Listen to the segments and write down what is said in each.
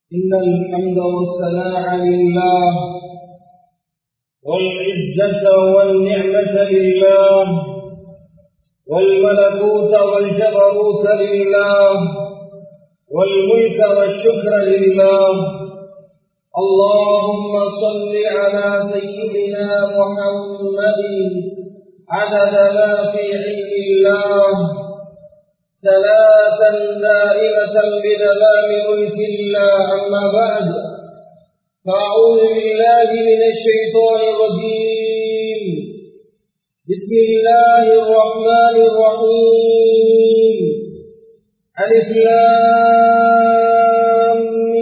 إن الحمد والثناء لله والعزة والنعمة لله والملكوت والجبروت لله والملك والشكر لله اللهم صل على سيدنا محمد عدد ما في علم الله صلاة دائمة بدمام ملك الله أما بعد فأعوذ بالله من الشيطان الرجيم بسم الله الرحمن الرحيم ألف لام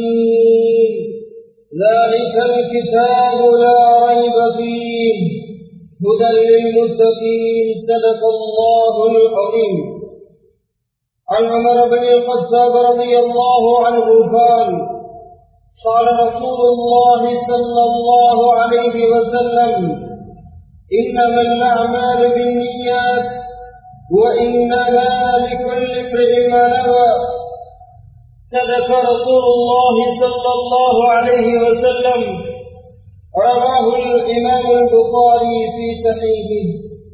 ذلك الكتاب لا ريب فيه هدى للمتقين صدق الله العظيم عن عمر بن الخطاب رضي الله عنه قال قال رسول الله صلى الله عليه وسلم انما الاعمال بالنيات وانما لكل امرئ ما نوى صدق رسول الله صلى الله عليه وسلم رواه الامام البخاري في صحيحه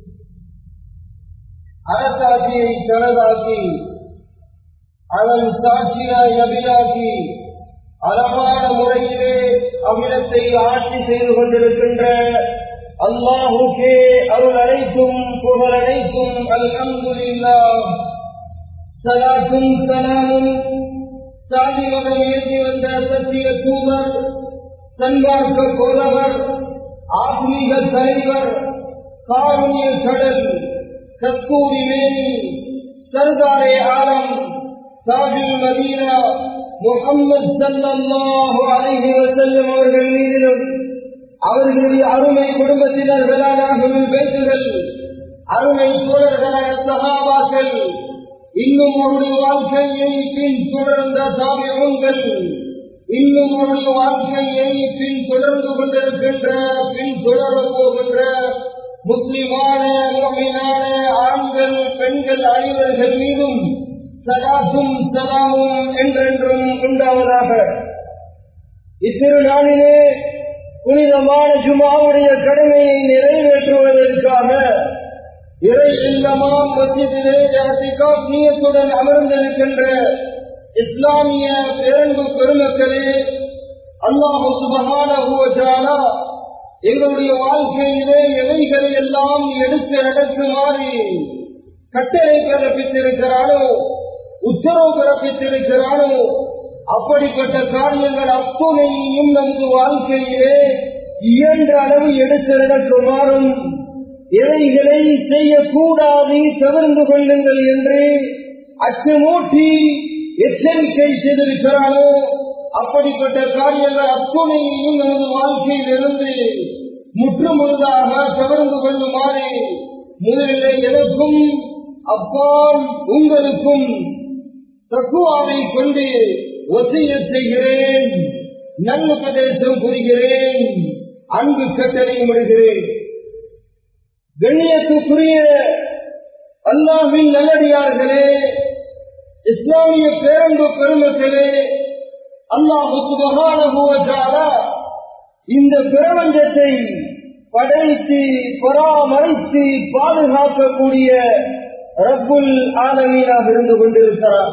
அரசாட்சியை தனதாக்கி அதன் சாட்சியாய் நபிலாக்கி அழகான முறையிலே அமிலத்தை ஆட்சி செய்து கொண்டிருக்கின்ற அல்லாஹுக்கே அருள் அனைத்தும் புகழ் அனைத்தும் அல்ஹம்துலில்லா சலாத்தும் சலாமும் சாதி மதம் ஏற்றி வந்த சத்திய தூதர் சன்மார்க்க போதவர் ஆத்மீக தலைவர் காரணிய கடல் கஸ்தூரி மேனி சர்தாரே ஆலம் சாஜுல் மதீனா முகம்மது சல்லாஹு அலைஹி வஸல்லம் அவர்கள் மீதிலும் அவர்களுடைய அருமை குடும்பத்தினர்களான பேசுகள் அருமை தோழர்களான சகாபாக்கள் இன்னும் அவருடைய வாழ்க்கையை பின் தொடர்ந்த தாமியங்கள் இன்னும் அவருடைய வாழ்க்கையை பின் தொடர்ந்து கொண்டிருக்கின்ற பின் தொடர போகின்ற முஸ்லிமான முகமினான ஆண்கள் பெண்கள் அனைவர்கள் மீதும் சலாசும் சலாமும் என்றென்றும் உண்டாவதாக இத்திருநாளிலே புனிதமான ஜுமாவுடைய கடமையை நிறைவேற்றுவதற்காக இறை இல்லமாம் மத்தியத்திலே நீயத்துடன் அமர்ந்திருக்கின்ற இஸ்லாமிய பேரன்பு பெருமக்களே அல்லாஹு சுபகான எங்களுடைய வாழ்க்கையிலே எவைகளை எல்லாம் எடுத்து நடக்குமாறு கட்டளை பிறப்பித்திருக்கிறானோ உத்தரவு பிறப்பித்திருக்கிறானோ அப்படிப்பட்ட காரியங்கள் அத்துணையையும் நமது வாழ்க்கையிலே இயன்ற அளவு எடுத்து நடக்குமாறும் எவைகளை செய்யக்கூடாது தவிர்ந்து கொள்ளுங்கள் என்று அச்சமூட்டி எச்சரிக்கை செய்திருக்கிறானோ அப்படிப்பட்ட காரியங்கள் அத்துணையையும் நமது வாழ்க்கையில் இருந்து முற்றுமுழுதாக தவிர்ந்து கொள்ளுமாறு முதலிலே எனக்கும் அப்பால் உங்களுக்கும் தக்குவாவை கொண்டு ஒத்திய செய்கிறேன் நல்லுபதேசம் புரிகிறேன் அன்பு கட்டளை விடுகிறேன் கண்ணியத்துக்குரிய அல்லாவின் நல்லடியார்களே இஸ்லாமிய பேரன்பு பெருமக்களே அல்லாஹு சுபகான இந்த பிரபஞ்சத்தை படைத்து பராமரித்து பாதுகாக்கக்கூடிய ரப்புல் ஆலமீனாக இருந்து கொண்டிருக்கிறார்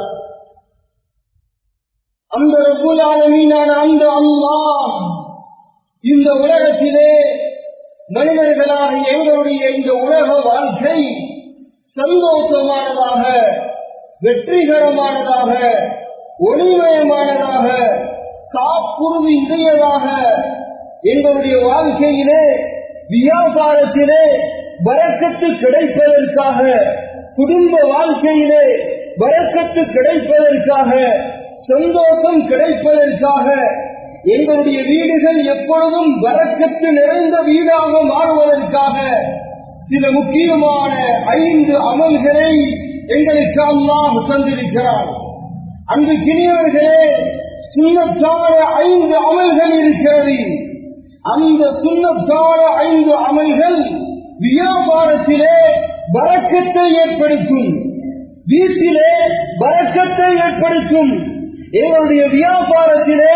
அந்த ரப்புல் ஆலமீனான அந்த அல்லாஹ் இந்த உலகத்திலே மனிதர்களாக எங்களுடைய இந்த உலக வாழ்க்கை சந்தோஷமானதாக வெற்றிகரமானதாக ஒளிமயமானதாக காப்புறுதி இன்றையதாக எங்களுடைய வாழ்க்கையிலே வியாபாரத்திலே வரக்கத்து கிடைப்பதற்காக குடும்ப வாழ்க்கையிலே வரக்கத்து கிடைப்பதற்காக சந்தோஷம் கிடைப்பதற்காக எங்களுடைய வீடுகள் எப்பொழுதும் வரக்கத்து நிறைந்த வீடாக மாறுவதற்காக சில முக்கியமான ஐந்து அமல்களை எங்களுக்கு அல்லாஹ் தந்திருக்கிறார் அங்கு கிணியவர்களே சுண்ணத்தான ஐந்து அமல்கள் இருக்கிறது அந்த சுண்ணத்தான ஐந்து அமல்கள் வியாபாரத்திலே வரக்கத்தை ஏற்படுத்தும் வீட்டிலே வரக்கத்தை ஏற்படுத்தும் எங்களுடைய வியாபாரத்திலே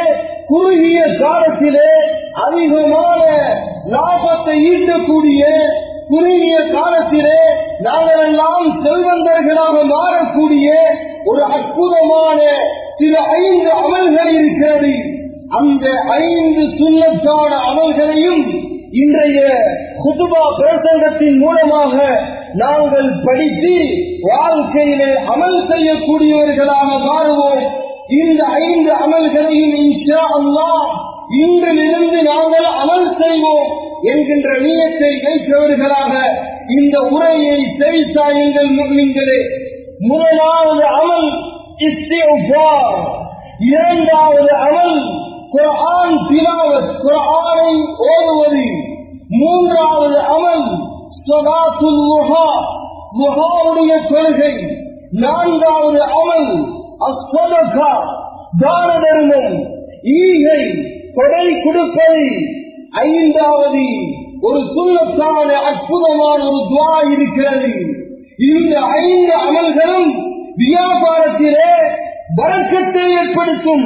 குறுகிய காலத்திலே அதிகமான லாபத்தை ஈட்டக்கூடிய குறுகிய காலத்திலே நாங்கள் எல்லாம் செல்வந்தர்களாக மாறக்கூடிய ஒரு அற்புதமான சில ஐந்து அமல்கள் இருக்கிறது அந்த ஐந்து சுண்ணத்தான அமல்களையும் இன்றைய குதுபா பிரசங்கத்தின் மூலமாக நாங்கள் படித்து வாழ்க்கையிலே அமல் செய்யக்கூடியவர்களாக மாறுவோம் இந்த ஐந்து அமல்களையும் இன்ஷா அல்லாஹ் இன்றிலிருந்து நாங்கள் அமல் செய்வோம் என்கின்ற நீயத்தை வைத்தவர்களாக இந்த உரையை செவித்தாயுங்கள் முன்னிங்களே முதலாவது அமல் இஸ்திஃபார் இரண்டாவது அமல் குர்ஆன் திலாவத் குர்ஆனை ஓதுவது மூன்றாவது அமல் ஸலாத்துல் லுஹா லுஹாவுடைய தொழுகை நான்காவது அமல் அஸ்ஸதகா தான தர்மம் ஈகை கொடை கொடுப்பது ஐந்தாவது ஒரு சுண்ணத்தான அற்புதமான ஒரு துவா இருக்கிறது இந்த ஐந்து அமல்களும் வியாபாரத்திலே வரக்கத்தை ஏற்படுத்தும்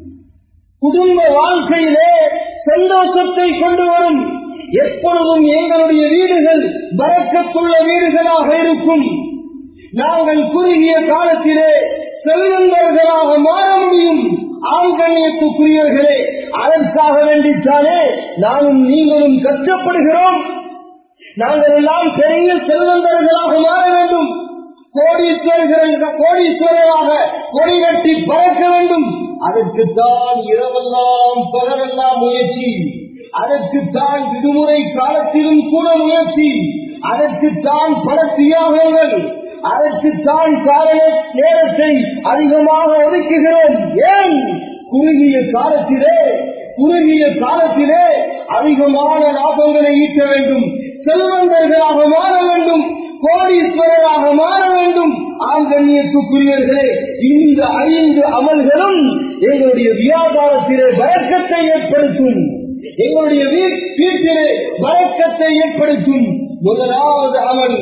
குடும்ப வாழ்க்கையிலே சந்தோஷத்தை கொண்டு வரும் எப்பொழுதும் எங்களுடைய வீடுகள் வரக்கத்துள்ள வீடுகளாக இருக்கும் நாங்கள் குறுகிய காலத்திலே செல்வந்தர்களாக மாற முடியும் ஆண்கண்ணியத்துக்குரியவர்களே அதற்காக வேண்டித்தானே நானும் நீங்களும் கஷ்டப்படுகிறோம் நாங்கள் எல்லாம் பெரிய செல்வந்தர்களாக மாற வேண்டும் கோடீஸ்வரர்கள் கோடீஸ்வரராக கொடி கட்டி பறக்க வேண்டும் அதற்குத்தான் இரவெல்லாம் பகலெல்லாம் முயற்சி அதற்குத்தான் விடுமுறை காலத்திலும் கூட முயற்சி அதற்குத்தான் பல தியாகங்கள் அதற்குத்தான் காரண நேரத்தை அதிகமாக ஒதுக்குகிறோம் ஏன் குறுகிய காலத்திலே குறுகிய காலத்திலே அதிகமான லாபங்களை ஈட்ட வேண்டும் செல்வந்தர்களாக மாற வேண்டும் கோடீஸ்வரராக மாற வேண்டும் ஆங்கண்ணியத்துக்குரியவர்களே இந்த ஐந்து அமல்களும் எங்களுடைய வியாபாரத்திலே வழக்கத்தை ஏற்படுத்தும் எங்களுடைய வீட்டிலே வழக்கத்தை ஏற்படுத்தும் முதலாவது அமல்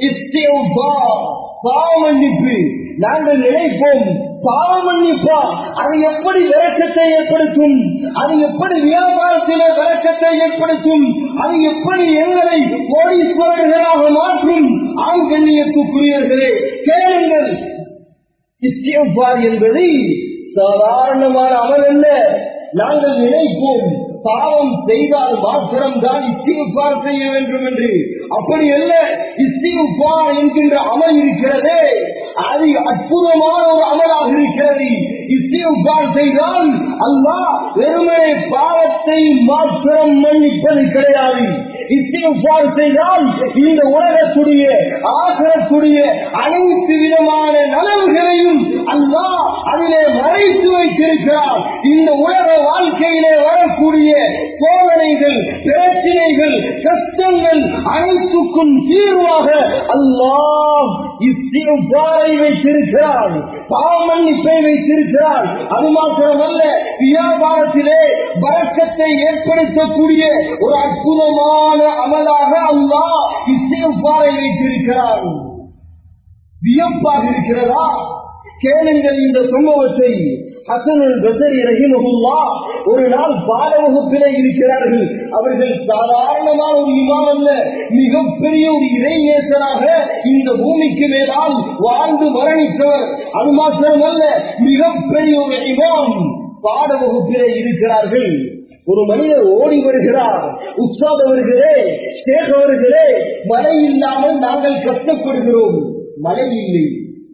பாவமன்னிப்பு நாங்கள் நினைப்போம் பாவமன்னிப்பா அது எப்படி விளக்கத்தை ஏற்படுத்தும் அது எப்படி வியாபாரத்திலே விளக்கத்தை ஏற்படுத்தும் அது எப்படி எங்களை கோடீஸ்வரர்களாக மாற்றும் ஆண்கண்ணியத்துக்குரியவர்களே கேளுங்கள் இஸ்தியப்பார் என்பது சாதாரணமான அமல் அல்ல நாங்கள் நினைப்போம் பாவம் செய்தால் மாத்திரம் தான் இஸ்திகுப்பார் செய்ய வேண்டும் என்று அப்படி அல்ல இஸ்திகுப்பார் என்கின்ற அமல் இருக்கிறதே அது அற்புதமான ஒரு அமலாக இருக்கிறது இஸ்திகுப்பார் செய்தால் அல்லாஹ் வெறுமனே பாவத்தை மாத்திரம் மன்னிப்பது கிடையாது இஸ்திகுப்பார் செய்தால் இந்த உலகத்துடைய ஆகரத்துடைய அனைத்து விதமான நலவுகளையும் அல்லாஹ் அதிலே மறைத்து வைத்திருக்கிறார் இந்த உலக வாழ்க்கையிலே வரக்கூடிய சோதனைகள் பிரச்சனைகள் கஷ்டங்கள் அனைத்துக்கும் தீர்வாக அல்லாஹ் இஸ்திகுப்பாரை வைத்திருக்கிறார் பாவமன்னிப்பை வைத்திருக்கிறார் அது மாத்திரமல்ல வியாபாரத்திலே வழக்கத்தை ஏற்படுத்தக்கூடிய ஒரு அற்புதமான அமலாக அல்லாஹ் இஸ்திகுப்பாரை வைத்திருக்கிறார் வியப்பாக இருக்கிறதா கேளுங்கள் இந்த சம்பவத்தை ஹசனுல் பசரி ரஹிமஹுல்லா ஒரு நாள் பாட வகுப்பிலே இருக்கிறார்கள் அவர்கள் சாதாரணமான ஒரு இமாம் அல்ல மிகப்பெரிய ஒரு இறைநேசராக இந்த பூமிக்கு மேலால் வாழ்ந்து மரணித்தவர் அது மாத்திரமல்ல மிகப்பெரிய ஒரு இமாம் பாட வகுப்பிலே இருக்கிறார்கள் ஒரு மனிதர் ஓடி வருகிறார் உற்சாக வருகிறே சேக வருகிறே மழை இல்லாமல் நாங்கள் கஷ்டப்படுகிறோம் மழை இல்லை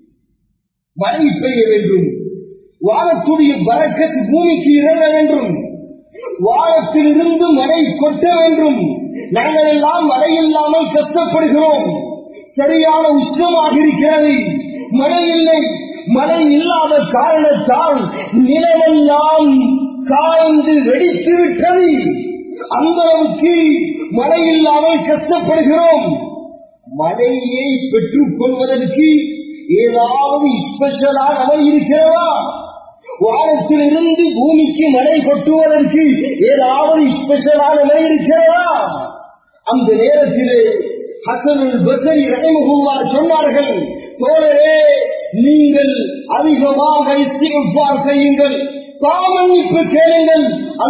மழை பெய்ய வேண்டும் வானத்துடைய வரக்கத்து பூமிக்கு இறங்க வேண்டும் வானத்திலிருந்து மழை கொட்ட வேண்டும் நாங்கள் எல்லாம் மழை இல்லாமல் கஷ்டப்படுகிறோம் சரியான உஷ்ணமாக இருக்கிறது மழை இல்லை மழை இல்லாத காரணத்தால் நிலமெல்லாம் காய்ந்து வெடித்து விட்டது அந்த அளவுக்கு மழை இல்லாமல் கஷ்டப்படுகிறோம் மழையை பெற்றுக் கொள்வதற்கு ஏதாவது ஸ்பெஷலான அமல் இருக்கிறதா வானத்தில் இருந்து பூமிக்கு மழை கொட்டுவதற்கு ஏதாவது ஸ்பெஷலான மழை இருக்கிறதா அந்த நேரத்திலே ஹசனுல் பசரி ரஹிமஹுல்லா சொன்னார்கள் தோழரே நீங்கள் அதிகமாக இஸ்திகுப்பார் செய்யுங்கள் பாமன்னிப்பு கேளுங்கள்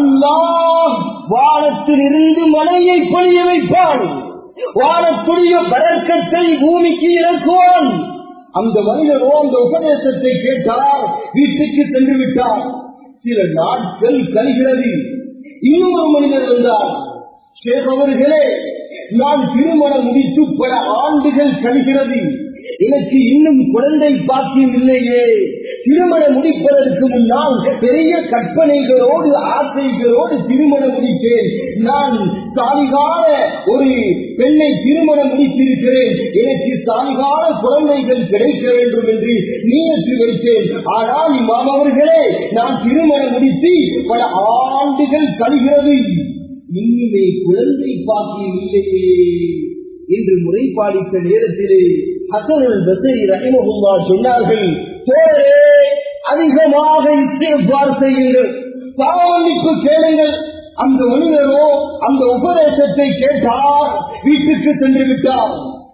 அல்லாஹ் வானத்தில் இருந்து மழையை பொழிய வைப்பான் வானத்துடைய பழக்கத்தை பூமிக்கு இறக்குவான் அந்த மனிதரோ அந்த உபதேசத்தை கேட்டார் வீட்டுக்கு சென்று விட்டார் சில நாட்கள் கழிகிறது இன்னும் ஒரு மனிதர் வந்தார் ஷேக் அவர்களே நான் திருமணம் முடித்து பல ஆண்டுகள் கழிகிறது எனக்கு இன்னும் குழந்தை பாக்கியம் இல்லையே திருமணம் முடிப்பதற்கு முன்னால் பெரிய கற்பனைகளோடு ஆசைகளோடு திருமணம் முடித்தேன் நான் சாலிகால ஒரு பெண்ணை திருமணம் முடித்திருக்கிறேன் எனக்கு சாலிகால குழந்தைகள் கிடைக்க வேண்டும் என்று நீயத்து வைத்தேன் ஆனால் இம்மாம் அவர்களே நான் திருமணம் முடித்து பல ஆண்டுகள் கழிகிறது இன்னுமே குழந்தை பாக்கியம் இல்லையே என்று முறைப்பாடித்த நேரத்திலே ஹசனுல் பசரி ரஹிமஹுல்லா சொன்னார்கள் தோழரே அதிகமாக இஸ்திஃபார் செய்யுங்கள் பாவமன்னிப்பு கேளுங்கள் அந்த மனிதரோ அந்த உபதேசத்தை கேட்டார் வீட்டுக்கு சென்று விட்டார்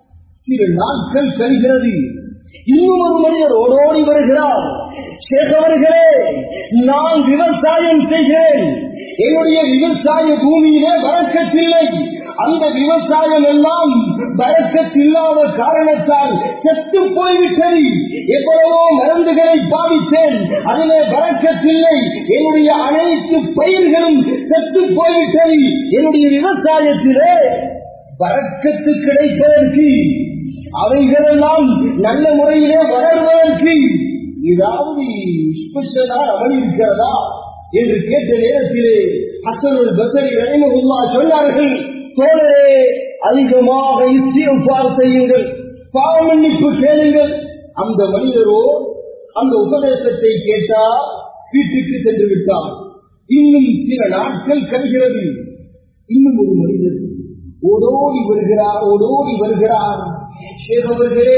சில நாட்கள் கழிகிறது இன்னும் ஒரு மனிதர் ஓடோடி வருகிறார் சேகவர்களே நான் விவசாயம் செய்கிறேன் என்னுடைய விவசாய பூமியிலே வழக்கத்தில்லை அந்த விவசாயம் எல்லாம் வழக்கத்தில்லாத காரணத்தால் செத்து போய்விட்டது எவ்வளவோ மருந்துகளை பாவித்தேன் அதிலே வழக்கத்தில்லை என்னுடைய அனைத்து பயிர்களும் செத்து போய்விட்டது என்னுடைய விவசாயத்திலே வழக்கத்து கிடைப்பதற்கு அவைகளெல்லாம் நல்ல முறையிலே வளர்வதற்கு ஏதாவது ஸ்பெஷலாக அமல் இருக்கிறதா என்று கேட்ட நேரத்திலே அசனுள் பசரி ரணிமகுல்லா சொன்னார்கள் தோழரே அதிகமாக இஸ்தியம்பார் செய்யுங்கள் பாவமன்னிப்பு கேளுங்கள் அந்த மனிதரோ அந்த உபதேசத்தை கேட்டா வீட்டுக்கு சென்று விட்டார் இன்னும் சில நாட்கள் கழிகிறது இன்னும் ஒரு மனிதர் ஓடோடி வருகிறார் ஓடோடி வருகிறார் சேகவர்களே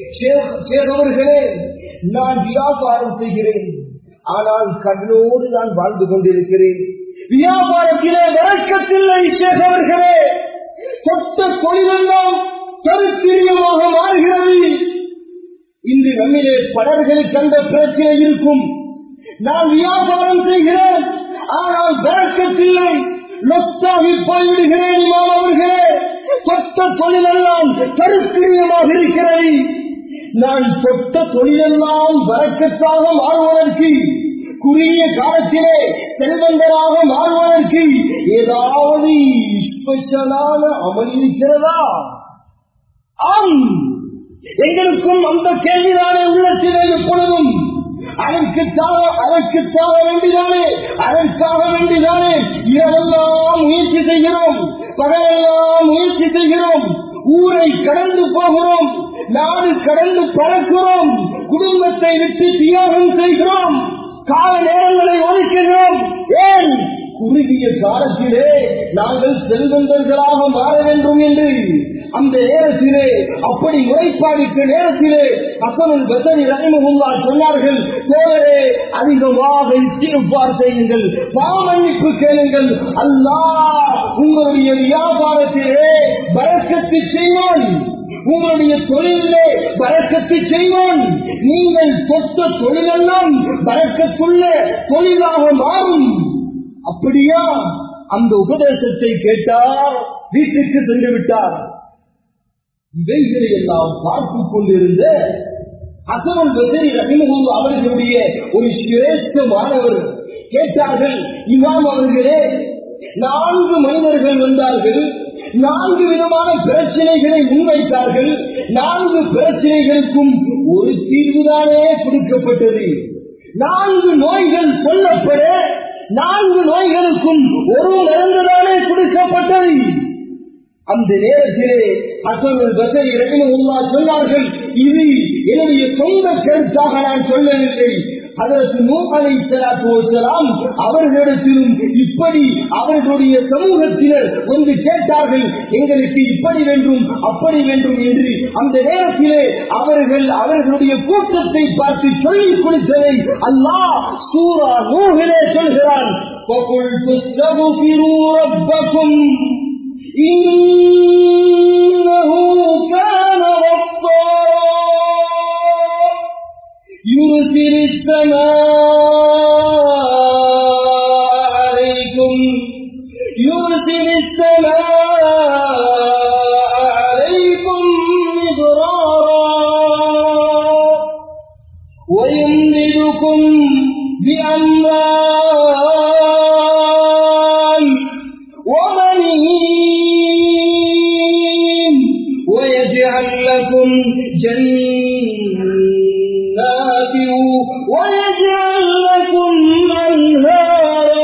சேகவர்களே நான் வியாபாரம் செய்கிறேன் ஆனால் கடலோடு நான் வாழ்ந்து கொண்டிருக்கிறேன் வியாபாரத்திலே வழக்கத்தில்லை சேகவர்களே சொத்த தொழிலெல்லாம் கருத்திரியமாக மாறுகிறது இன்று நம்மிலே பலர்களுக்கு அந்த பிரச்சனை இருக்கும் நான் வியாபாரம் செய்கிறேன் ஆனால் வழக்கத்தில்லை லொத்தாகி போய்விடுகிறேன் அவர்களே சொத்த தொழிலெல்லாம் கருத்திரியமாக இருக்கிறது நான் தொட்ட தொழிலெல்லாம் வழக்கத்தாக மாறுவதற்கு குறுகிய காலத்திலே செல்வந்தராக மாறுவதற்கு ஏதாவது ஸ்பெஷலான அமல் இருக்கிறதா ஆம் எங்களுக்கும் அந்த கேள்விதானே உள்ளத்திலே எப்பொழுதும் அதற்குத்தாக அதற்குத்தாக வேண்டிதானே அதற்காக வேண்டிதானே இரவெல்லாம் முயற்சி செய்கிறோம் பகலெல்லாம் முயற்சி செய்கிறோம் ஊரை கடந்து போகிறோம் நாடு கடந்து பறக்கிறோம் குடும்பத்தை விட்டு தியாகம் செய்கிறோம் கால நேரங்களை ஒதுக்குகிறோம் ஏன் குறுகிய காலத்திலே நாங்கள் செல்வந்தர்களாக மாற வேண்டும் என்று அந்த நேரத்திலே அப்படி முறைப்பாடித்த நேரத்திலே அசனுல் பசரி ரஹிமகுல்லா சொன்னார்கள் தோழரே அதிகமாக இஸ்திருப்பார் செய்யுங்கள் பாவமன்னிப்பு கேளுங்கள் அல்லாஹ் உங்களுடைய வியாபாரத்திலே வரக்கத்து செய்வான் உங்களுடைய தொழிலே வரக்கத்து செய்வான் நீங்கள் சொத்த தொழிலெல்லாம் வரக்கத்துள்ள தொழிலாக மாறும் அப்படியா அந்த உபதேசத்தை கேட்டார் வீட்டுக்கு சென்று விட்டார் இவைகளை எல்லாம் பார்த்துக் கொண்டிருந்த அசனுல் பசரி ரஹிமகுல் அவர்களுடைய ஒரு சிரேஷ்ட மாணவர் கேட்டார்கள் இமாம் அவர்களே நான்கு மனிதர்கள் வந்தார்கள் நான்கு விதமான பிரச்சனைகளை முன்வைத்தார்கள் நான்கு பிரச்சனைகளுக்கும் ஒரு தீர்வுதானே கொடுக்கப்பட்டது நான்கு நோய்கள் சொல்லப்பட நான்கு நோய்களுக்கும் ஒரு மருந்துதானே கொடுக்கப்பட்டது அந்த நேரத்திலே அசல் பசரி ரஹிமஹுல்லா சொன்னார்கள் இது என்னுடைய சொந்த கருத்தாக நான் சொல்லவில்லை அதற்கு நூலை செலாம் அவர்களிடத்திலும் இப்படி அவர்களுடைய சமூகத்தினர் வந்து கேட்டார்கள் எங்களுக்கு இப்படி வேண்டும் அப்படி வேண்டும் என்று அந்த நேரத்திலே அவர்கள் அவர்களுடைய கூட்டத்தை பார்த்து சொல்லிக் கொடுத்ததை அல்லாஹ் சூரா நூகிலே சொல்கிறான் فَقُلْتُ اسْتَغْفِرُوا رَبَّكُمْ إِنَّهُ كَانَ غَفَّارًا يرسل السماء يرسل السماء عليكم مدرارا ويمددكم بأموال وبنين ويجعل لكم جنات ويجعل لكم أنهارا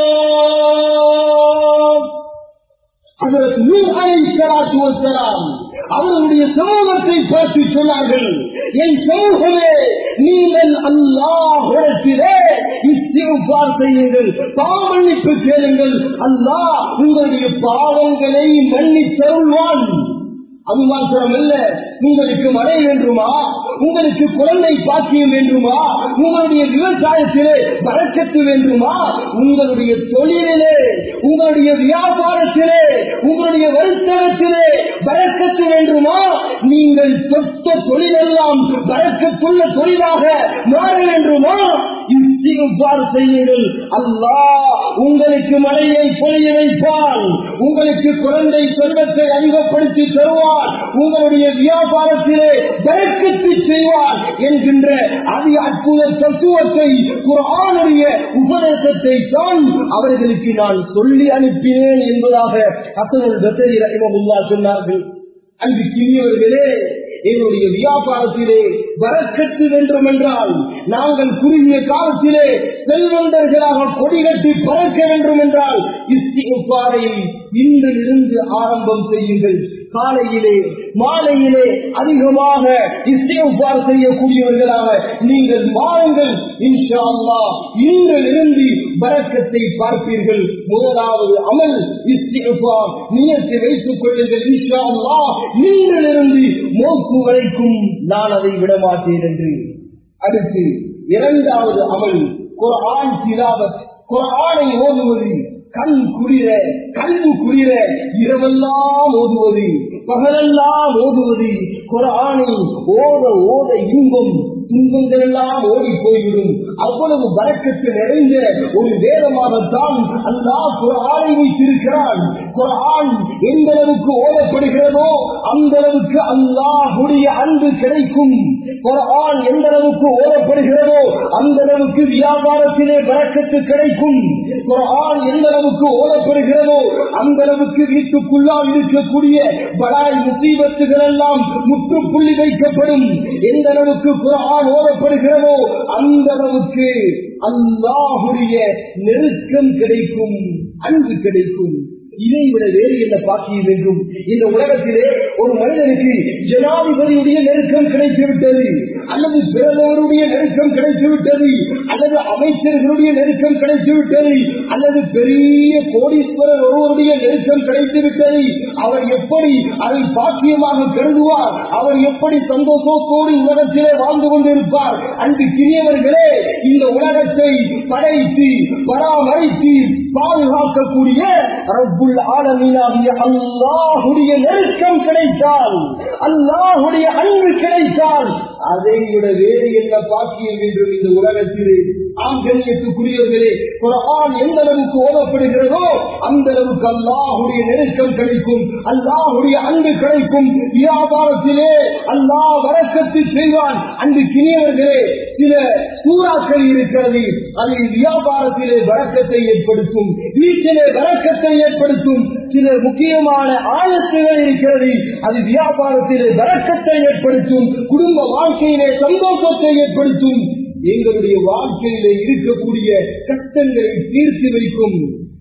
அதற்கு நூர் அலைஹிஸ்ஸலாத்து வஸ்ஸலாம் அவர்களுடைய சமூகத்தை பார்த்து சொன்னார்கள் என் சமூகமே நீங்கள் அல்லாஹிடத்திலே இஸ்திஃபார் செய்யுங்கள் பாவமன்னிப்பு கேளுங்கள் அல்லாஹ் உங்களுடைய பாவங்களை மன்னித்தருள்வான் அது மாத்திரமல்ல உங்களுக்கு மழை வேண்டுமா உங்களுக்கு குழந்தை பாக்கியம் வேண்டுமா உங்களுடைய விவசாயத்திலே வரக்கத்து வேண்டுமா உங்களுடைய தொழிலிலே உங்களுடைய வியாபாரத்திலே உங்களுடைய வருத்தகத்திலே வரக்கத்து வேண்டுமா நீங்கள் தொட்ட தொழிலெல்லாம் வரக்கத்துள்ள தொழிலாக மாற வேண்டுமா இஸ்திகுபார் செய்யுங்கள் அல்லாஹ் உங்களுக்கு மழையை பொழிய வைப்பான் உங்களுக்கு குழந்தை செல்வத்தை அறிமுகப்படுத்தி தருவான் உங்களுடைய வியாபாரத்திலே வரக்கத்து செய்வான் என்கின்ற அதி அற்புத தத்துவத்தை குரானுடைய உபதேசத்தை தான் அவர்களுக்கு நான் சொல்லி அனுப்பினேன் என்பதாக அத்தனுள் பத்தரி ரஹிமகுல்லா சொன்னார்கள் அங்கு கிரியவர்களே எங்களுடைய வியாபாரத்திலே வரக்கத்து வேண்டும் என்றால் நாங்கள் குறுகிய காலத்திலே செல்வந்தர்களாக கொடி கட்டி பறக்க வேண்டும் என்றால் இஸ்திகுப்பாரையில் இன்றிலிருந்து ஆரம்பம் செய்யுங்கள் காலையிலே மாலையிலே அதிகமாக இஸ்திகுப்பார் செய்யக்கூடியவர்களாக நீங்கள் வாருங்கள் இன்ஷா அல்லாஹ் இன்றிலிருந்து வரக்கத்தை பார்ப்பீர்கள் முதலாவது அமல் இஸ்திகுப்பார் நியத்தை வைத்துக் கொள்ளுங்கள் இன்ஷா அல்லாஹ் இன்றிலிருந்து மோக்கு வரைக்கும் நான் அதை விட மாட்டேன் என்று அடுத்து இரண்டாவது அமல் குரான் திலாவத் குரானை ஓதுவது கண் குளிர கல்வி குளிர இரவெல்லாம் ஓதுவது பகலெல்லாம் ஓதுவது குரானை ஓத ஓத இன்பம் துன்பங்கள் எல்லாம் ஓடி போய்விடும் அவ்வளவு வரக்கத்து நிறைந்த ஒரு வேதமாகத்தான் அல்லாஹ் குரானை வைத்திருக்கிறான் குரான் எந்த அளவுக்கு ஓதப்படுகிறதோ அந்த அளவுக்கு அல்லாஹுடைய அன்பு கிடைக்கும் குரான் எந்த அளவுக்கு ஓதப்படுகிறதோ அந்த அளவுக்கு வியாபாரத்திலே வரக்கத்து கிடைக்கும் குரான் எந்த அளவுக்கு ஓதப்படுகிறதோ அந்த அளவுக்கு வீட்டுக்குள்ளால் இருக்கக்கூடிய பலாய் முசீபத்துகள் எல்லாம் முற்றுப்புள்ளி வைக்கப்படும் எந்த அளவுக்கு குரான் ஓதப்படுகிறதோ அந்த அளவுக்கு அல்லாஹுடைய நெருக்கம் கிடைக்கும் அன்பு கிடைக்கும் இதை விட வேறு என்ன பாக்கிய வேண்டும் இந்த உலகத்திலே ஒரு மனிதனுக்கு ஜனாதிபதியுடைய நெருக்கம் கிடைத்து விட்டது அல்லது பிறந்தவருடைய நெருக்கம் கிடைத்து விட்டது அல்லது அமைச்சர்களுடைய நெருக்கம் கிடைத்து விட்டது அல்லது பெரிய கோடீஸ்வரர் ஒருவருடைய நெருக்கம் கிடைத்து விட்டது அவர் எப்படி அதை பாக்கியமாக கருதுவார் அவர் எப்படி சந்தோஷத்தோடு உலகத்திலே வாழ்ந்து கொண்டிருப்பார் அன்று கிரியவர்களே இந்த உலகத்தை படைத்து பராமரித்து பாதுகாக்கக்கூடிய ரப்புல் ஆலமீனாகிய அல்லாஹுடைய நெருக்கம் கிடைத்தால் அல்லாஹுடைய அன்பு கிடைத்தால் அதை விட வேறு என்ன பாக்கியம் என்றும் இந்த உலகத்திலே ஆங்கரியத்துக்குரியவர்களே குரான் எந்த அளவுக்கு ஓதப்படுகிறதோ அந்த அளவுக்கு அல்லாஹுடைய நெருக்கம் கிடைக்கும் அல்லாஹுடைய அன்பு கிடைக்கும் வியாபாரத்திலே அல்லாஹ் வரக்கத்து செய்வான் அன்று கிணியவர்களே சில சூறாக்கள் இருக்கிறது அது வியாபாரத்திலே வரக்கத்தை ஏற்படுத்தும் வீட்டிலே வரக்கத்தை ஏற்படுத்தும் சில முக்கியமான ஆயத்துகள் இருக்கிறது அது வியாபாரத்திலே வரக்கத்தை ஏற்படுத்தும் குடும்ப வாழ்க்கையிலே சந்தோஷத்தை ஏற்படுத்தும் எங்களுடைய வாழ்க்கையிலே இருக்கக்கூடிய கஷ்டங்களை தீர்த்து வைக்கும்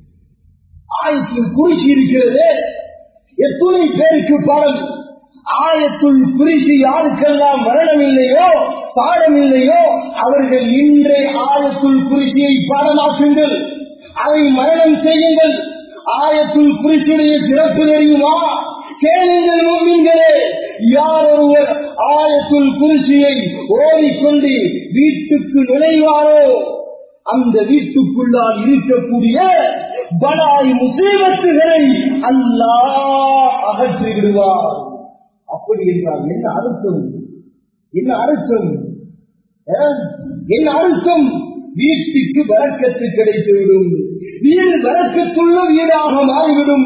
ஆயத்தில் குறிச்சி இருக்கிறது எத்துணை பேருக்கு பாடம் ஆயத்துள் குறிச்சி யாருக்கெல்லாம் மரணம் இல்லையோ பாடம் இல்லையோ அவர்கள் இன்றே ஆயத்துள் குறிச்சியை பாடமாக்குங்கள் அதை மரணம் செய்யுங்கள் ஆயத்துள் குறிச்சியுடைய சிறப்பு தெரியுமா கேளுங்கள் மூமின்களே யார் ஒருவர் ஆயத்துள் குறிச்சியை ஓடிக்கொண்டு வீட்டுக்கு நுழைவாரோ அந்த வீட்டுக்குள்ளால் இருக்கக்கூடிய பலாய் முசீபத்துகளை அல்லாஹ் அகற்றி விடுவார் அப்படி என்றால் என்ன அர்த்தம் என்ன அர்த்தம் அஹ்? என்ன அர்த்தம் வீட்டுக்கு வரக்கத்து கிடைத்துவிடும் வீடு வரக்கத்துள்ள வீடாக மாறிவிடும்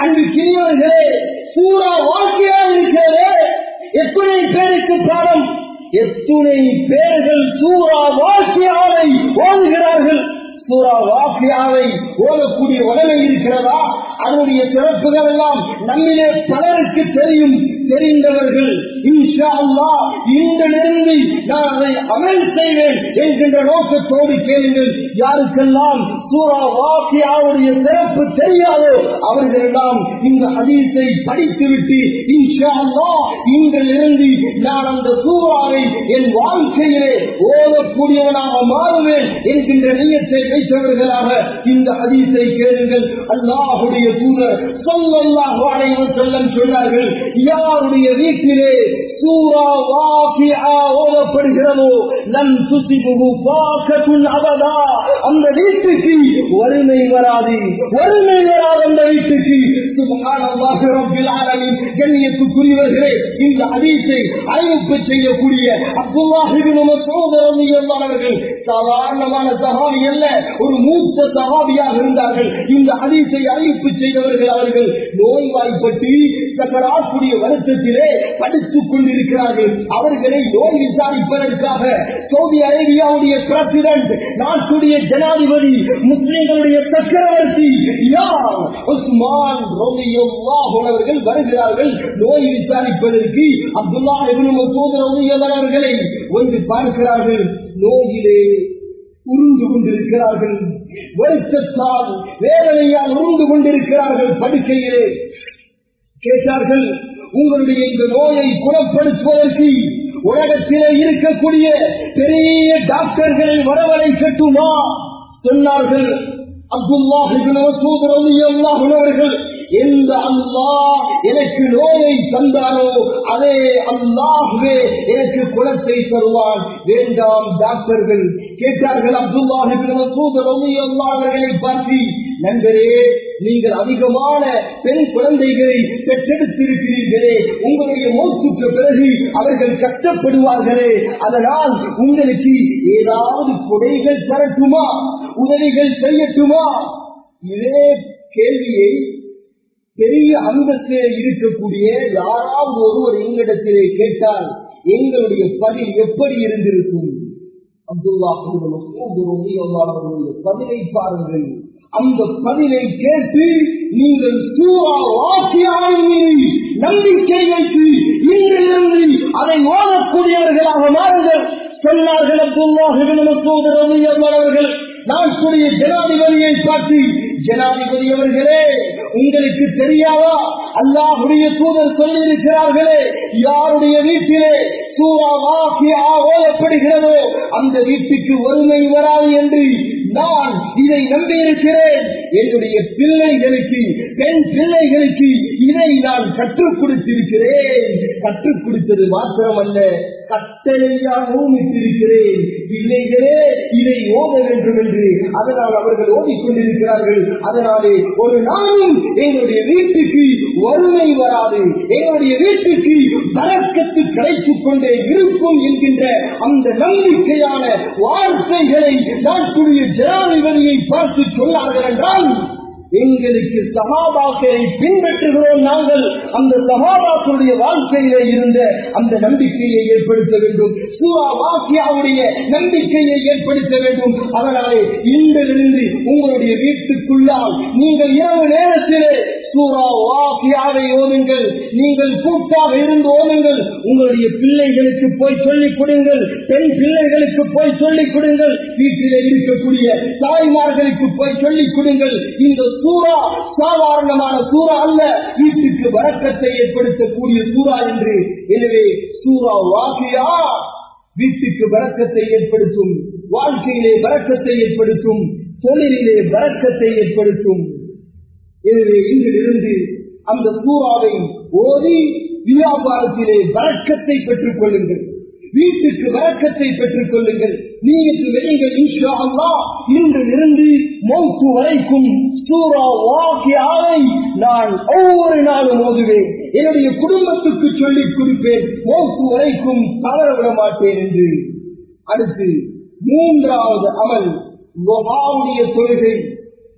அன்பு கிரியவர்களே சூறா வாக்கியா இருக்கிறது எத்தனை பேருக்கு பாடம் எத்துணை பேர்கள் சூறா வாக்கியாவை ஓதுகிறார்கள் சூறா வாக்கியாவை ஓதக்கூடிய உடனே இருக்கிறதா அதனுடைய சிறப்புகள் எல்லாம் நம்மிலே பலருக்கு தெரியும் தெரிந்தவர்கள் இன்ஷா அல்லாஹ் இன்றிலிருந்து நான் அதை அமல் செய்வேன் என்கின்ற நோக்கத்தோடு கேளுங்கள் யாருக்கெல்லாம் சூறா வாக்கியாவுடைய சிறப்பு தெரியாதோ அவர்களெல்லாம் இந்த ஹதீஸை படித்துவிட்டு இன்ஷா அல்லாஹ் இன்றிலிருந்து நான் அந்த சூறாவை என் வாழ்க்கையிலே ஓதக்கூடியவனாக மாறுவேன் என்கின்ற நீயத்தை வைத்தவர்களாக இந்த ஹதீஸை கேளுங்கள் அல்லாஹுடைய தூதர் சொல்லல்லாஹு அலைஹி வஸல்லம் சொன்னார்கள் யாருடைய வீட்டிலே சூரா வாக்கியா ஓதப்படுகிறதோ நம் துசிபுகு பாக்கத்துன் அபதா அந்த வீட்டுக்கு வறுமை வராது வறுமை வராது அந்த வீட்டுக்கு சுப்ஹானல்லாஹி ரப்பில் ஆலமீன் கண்ணியத்துக்குரியவர்களே இந்த ஹதீஸை அறிவிப்பு செய்யக்கூடிய அப்துல்லாஹ் இப்னு மஸ்ஊத் ரலியல்லாஹு அவர்கள் சாதாரணமான சஹாபி அல்ல ஒரு மூத்த சஹாபியாக இருந்தார்கள் இந்த ஹதீஸை அறிவிப்பு செய்தவர்கள் அவர்கள் நோய்வாய்ப்பட்டு சக்கராக்கூடிய வருத்தத்திலே படித்துக் கொண்டிருக்கிறார்கள் அவர்களை நோய் விசாரிப்பதற்காக சவுதி அரேபியாவுடைய பிரசிடன்ட் நாட்டுடைய ஜனாதிபதி முஸ்லிம்களுடைய சக்கரவர்த்தி யார் உஸ்மான் ரலியல்லாஹு அவர்கள் வருகிறார்கள் நோய் விசாரிப்பதற்கு அப்துல்லா இப்னு மசூத் ரலியல்லாஹு அவர்களை வந்து பார்க்கிறார்கள் நோயிலே உருண்டு கொண்டிருக்கிறார்கள் வருத்தத்தால் வேதனையால் உருண்டு கொண்டிருக்கிறார்கள் படுக்கையிலே கேட்டார்கள் உங்களுடைய இந்த நோயை குணப்படுத்துவதற்கு உலகத்திலே இருக்கக்கூடிய பெரிய டாக்டர்களை வரவழைக்கட்டுமா சொன்னார்கள் அப்துல்லாஹர்கள் எந்த அல்லாஹ் எனக்கு நோயை தந்தாரோ அதே அல்லாஹ்வே எனக்கு குலத்தை தருவான் வேண்டாம் டாக்டர்கள் கேட்டார்கள் அப்துல்லாஹர்களை பார்த்து நண்பரே நீங்கள் அதிகமான பெண் குழந்தைகளை பெற்றெடுத்திருக்கிறீர்களே உங்களுடைய மோசுக்கு பிறகு அவர்கள் கஷ்டப்படுவார்களே அதனால் உங்களுக்கு ஏதாவது கொடைகள் தரட்டுமா உதவிகள் செய்யட்டுமா இதே கேள்வியை பெரிய அந்தஸ்திலே இருக்கக்கூடிய யாராவது ஒருவர் எங்களிடத்திலே கேட்டால் எங்களுடைய பதில் எப்படி இருந்திருக்கும் அப்துல்லா அவர்களுடைய பதிலை பாருங்கள் அந்த பதிலை கேட்டு நீங்கள் சூறா வாக்கியாவின் மீது நம்பிக்கை வைத்து இன்றிலிருந்து அதை ஓதக்கூடியவர்களாக மாறுங்கள் சொன்னார்கள் அப்துல்லாஹர்கள் நாட்டுடைய ஜனாதிபதியை பார்த்து ஜனாதிபதி அவர்களே உங்களுக்கு தெரியாதா அல்லாஹுடைய தூதர் சொல்லியிருக்கிறார்களே யாருடைய வீட்டிலே சூறா வாக்கியா ஓதப்படுகிறதோ அந்த வீட்டுக்கு வறுமை வராது என்று நான் இதை நம்பியிருக்கிறேன் என்னுடைய பிள்ளைகளுக்கு பெண் பிள்ளைகளுக்கு இதை நான் கற்றுக் கொடுத்திருக்கிறேன் கற்றுக் கொடுத்தது மாத்திரமல்ல கட்டளையாகவும் இட்டிருக்கிறேன் பிள்ளைகளே இதை ஓத வேண்டும் என்று அதனால் அவர்கள் ஓடிக்கொண்டிருக்கிறார்கள் அதனாலே ஒரு நாளும் எங்களுடைய வீட்டுக்கு வறுமை வராது எங்களுடைய வீட்டுக்கு பறக்கத்து கிடைத்துக் கொண்டே இருக்கும் என்கின்ற அந்த நம்பிக்கையான வார்த்தைகளை நாட்டுடைய ஜனாதிபதியை பார்த்து சொன்னார்கள் என்றால் எங்களுக்கு சகாபாக்களை பின்பற்றுகிறோம் நாங்கள் அந்த சகாபாக்களுடைய வாழ்க்கையிலே இருந்த அந்த நம்பிக்கையை ஏற்படுத்த வேண்டும் சூரா வாக்கியாவுடைய நம்பிக்கையை ஏற்படுத்த வேண்டும் அதனாலே இன்றிலிருந்து உங்களுடைய வீட்டுக்குள்ளால் நீங்கள் இரவு நேரத்திலே சூரா வாக்கியாவை ஓதுங்கள் நீங்கள் கூட்டாக இருந்து ஓதுங்கள் உங்களுடைய பிள்ளைகளுக்கு போய் சொல்லிக் கொடுங்கள் பெண் பிள்ளைகளுக்கு போய் சொல்லிக் கொடுங்கள் வீட்டிலே இருக்கக்கூடிய தாய்மார்களுக்கு போய் சொல்லிக் கொடுங்கள் இந்த சூறா சாதாரணமான சூறா அல்ல வீட்டுக்கு வரக்கத்தை ஏற்படுத்தக்கூடிய சூறா என்று எனவே சூறா வாக்கியா வீட்டுக்கு வரக்கத்தை ஏற்படுத்தும் வாழ்க்கையிலே வரக்கத்தை ஏற்படுத்தும் தொழிலிலே வரக்கத்தை ஏற்படுத்தும் எனவே இன்றிலிருந்து அந்த சூறாவை ஓதி வியாபாரத்திலே வரக்கத்தை பெற்றுக் கொள்ளுங்கள் வீட்டுக்கு வழக்கத்தை பெற்றுக் கொள்ளுங்கள் நீங்க வெளியுங்கள் இன்ஷா அல்லாஹ் இன்றிலிருந்து மௌத்து வரைக்கும் சூரா வாக்கியாவை நான் ஒவ்வொரு நாளும் ஓதுவேன் என்னுடைய குடும்பத்துக்கு சொல்லிக் கொடுப்பேன் மௌத்து வரைக்கும் தவற விட மாட்டேன் என்று அடுத்து மூன்றாவது அமல் லொஹாவுடைய தொழுகை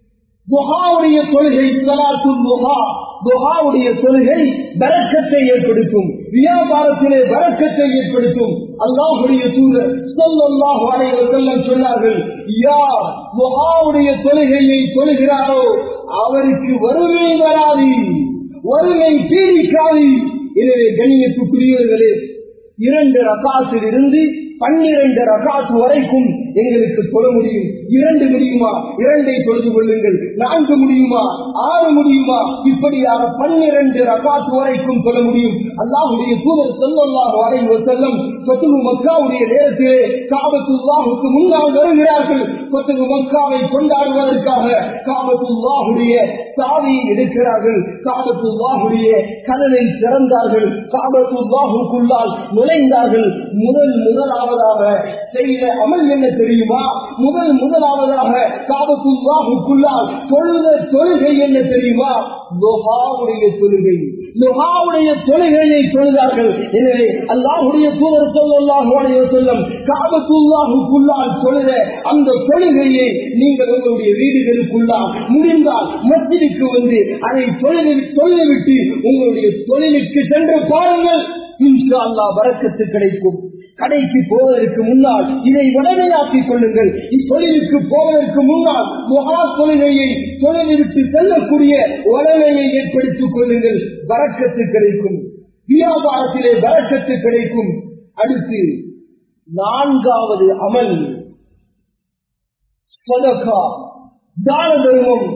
துஹாவுடைய தொழுகை சலாத்து துஹா துஹாவுடைய தொழுகை பரக்கத்தை ஏற்படுத்தும் வியாபாரத்திலே பரக்கத்தை ஏற்படுத்தும் அல்லாஹுடைய தூதர் சொல்லல்லாஹு அலைஹி வஸல்லம் சொன்னார்கள் யார் துஹாவுடைய தொழுகையை தொழுகிறாரோ அவருக்கு வறுமை வராது வறுமை பீடிக்காது எனவே கண்ணியத்துக்குரியவர்களே இரண்டு ரகாத்தில் இருந்து பன்னிரண்டு ரகாத்து வரைக்கும் எங்களுக்கு தொழ முடியும் இரண்டு முடியுமா இரண்டை தொழுது கொள்ளுங்கள் நான்கு முடியுமா ஆறு முடியுமா இப்படியாக பன்னிரண்டு ரகாத்து வரைக்கும் தொழ முடியும் அல்லாஹுடைய தூதர் சொல்லல்லாஹு அலைஹி செல்லம் கொத்துகு மக்காவுடைய நேரத்திலே காபத்துல்லாஹுக்கு முன்னால் வருகிறார்கள் கொத்துகு மக்காவை கொண்டாடுவதற்காக காபத்துல்லாஹுடைய சாவியை எடுக்கிறார்கள் காபத்துல்லாஹுடைய கதலை திறந்தார்கள் காபத்துல்லாஹுக்குள்ளால் நுழைந்தார்கள் முதல் முதலாவதாக செய்த அமல் என்ன தெரியுமா முதல் முதலாவதாக காபத்துல்லாஹுக்குள்ளால் தொழுத தொழுகை என்ன தெரியுமா லோகாவுடைய தொழுகை லோகாவுடைய தொழுகையை தொழுதார்கள் எனவே அல்லாஹுடைய தூதர் சொல்லாஹுடைய சொல்லும் காபத்துல்லாஹுக்குள்ளால் தொழுத அந்த தொழுகையை நீங்கள் உங்களுடைய வீடுகளுக்குள்ளால் முடிந்தால் மஸ்ஜிதுக்கு வந்து அதை தொழில் தொழில்விட்டு உங்களுடைய தொழிலுக்கு சென்று பாருங்கள் இன்ஷா அல்லா வரக்கத்து கிடைக்கும் கடைக்கு போவதற்கு முன்னால் இதை உடமையாக்கிக் கொள்ளுங்கள் இத்தொழிலுக்கு போவதற்கு முன்னால் முகா தொழுகையை தொழிலிற்கு செல்லக்கூடிய உடமையை ஏற்படுத்திக் கொள்ளுங்கள் வரக்கத்து கிடைக்கும் வியாபாரத்திலே வரக்கத்து கிடைக்கும் அடுத்து நான்காவது அமல் சதகா தான தர்மம்